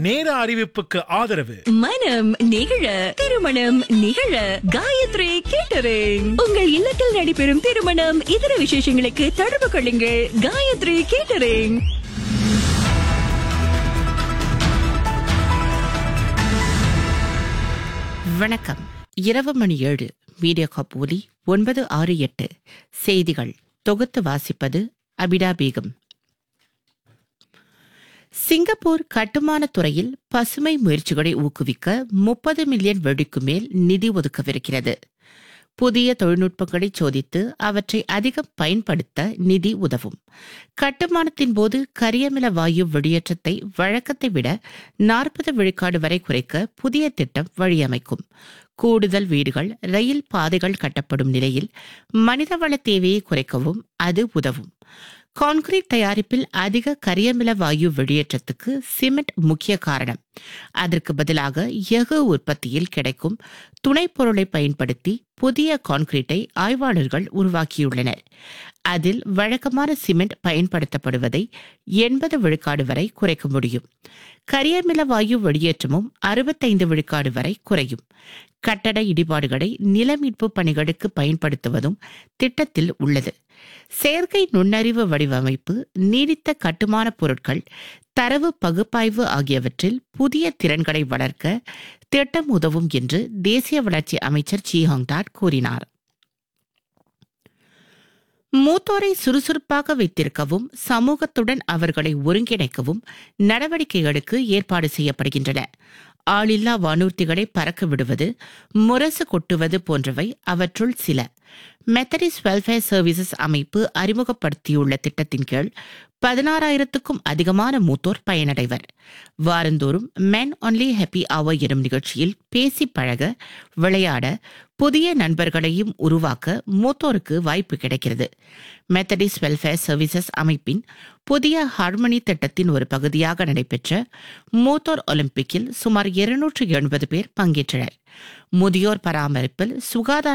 நேர அறிவிப்புக்கு ஆதரவு மனம் நிகழ திருமணம் நிகழ காயத்ரி கேட்டரிங் உங்கள் இல்லத்தில் நடைபெறும் திருமணம் இதர விசேஷங்களுக்கு தொடர்பு கொள்ளுங்கள் காயத்ரி கேட்டரிங் வணக்கம் இரவு மணி ஏழு மீடியா காப் ஒலி ஒன்பது ஆறு எட்டு செய்திகள் தொகுத்து வாசிப்பது அபிடா பேகம் சிங்கப்பூர் கட்டுமான துறையில் பசுமை முயற்சிகளை ஊக்குவிக்க முப்பது மில்லியன் வெடிக்கு மேல் நிதி ஒதுக்கவிருக்கிறது புதிய தொழில்நுட்பங்களை சோதித்து அவற்றை அதிகம் பயன்படுத்த நிதி உதவும் கட்டுமானத்தின் போது கரியமில வாயு வெளியேற்றத்தை வழக்கத்தை விட நாற்பது விழுக்காடு வரை குறைக்க புதிய திட்டம் வழியமைக்கும் கூடுதல் வீடுகள் ரயில் பாதைகள் கட்டப்படும் நிலையில் மனிதவள தேவையை குறைக்கவும் அது உதவும் கான்கிரீட் தயாரிப்பில் அதிக கரியமில வாயு வெளியேற்றத்துக்கு சிமெண்ட் முக்கிய காரணம் அதற்கு பதிலாக எஃகு உற்பத்தியில் கிடைக்கும் துணைப் பொருளை பயன்படுத்தி புதிய கான்கிரீட்டை ஆய்வாளர்கள் உருவாக்கியுள்ளனர் அதில் வழக்கமான சிமெண்ட் பயன்படுத்தப்படுவதை எண்பது விழுக்காடு வரை குறைக்க முடியும் கரியமில வாயு வெளியேற்றமும் அறுபத்தைந்து விழுக்காடு வரை குறையும் கட்டட இடிபாடுகளை நிலமீட்பு பணிகளுக்கு பயன்படுத்துவதும் திட்டத்தில் உள்ளது செயற்கை நுண்ணறிவு வடிவமைப்பு நீடித்த கட்டுமான பொருட்கள் தரவு பகுப்பாய்வு ஆகியவற்றில் புதிய திறன்களை வளர்க்க திட்டம் உதவும் என்று தேசிய வளர்ச்சி அமைச்சர் சி ஹாங்டாட் கூறினார் மூத்தோரை சுறுசுறுப்பாக வைத்திருக்கவும் சமூகத்துடன் அவர்களை ஒருங்கிணைக்கவும் நடவடிக்கைகளுக்கு ஏற்பாடு செய்யப்படுகின்றன ஆளில்லா வானூர்த்திகளை பறக்க விடுவது முரசு கொட்டுவது போன்றவை அவற்றுள் சில மெத்தடிஸ் வெல்ஃபேர் சர்வீசஸ் அமைப்பு அறிமுகப்படுத்தியுள்ள திட்டத்தின் கீழ் பதினாறாயிரத்துக்கும் அதிகமான மூத்தோர் பயனடைவர் வாரந்தோறும் மென் ஒன்லி ஹாப்பி அவர் எனும் நிகழ்ச்சியில் பேசி பழக விளையாட புதிய நண்பர்களையும் உருவாக்க மூத்தோருக்கு வாய்ப்பு கிடைக்கிறது மெத்தடிஸ் வெல்ஃபேர் சர்வீசஸ் அமைப்பின் புதிய ஹார்மனி திட்டத்தின் ஒரு பகுதியாக நடைபெற்ற மூத்தோர் ஒலிம்பிக்கில் சுமார் இருநூற்று எண்பது பேர் பங்கேற்றனர் முதியோர் பராமரிப்பில் சுகாதார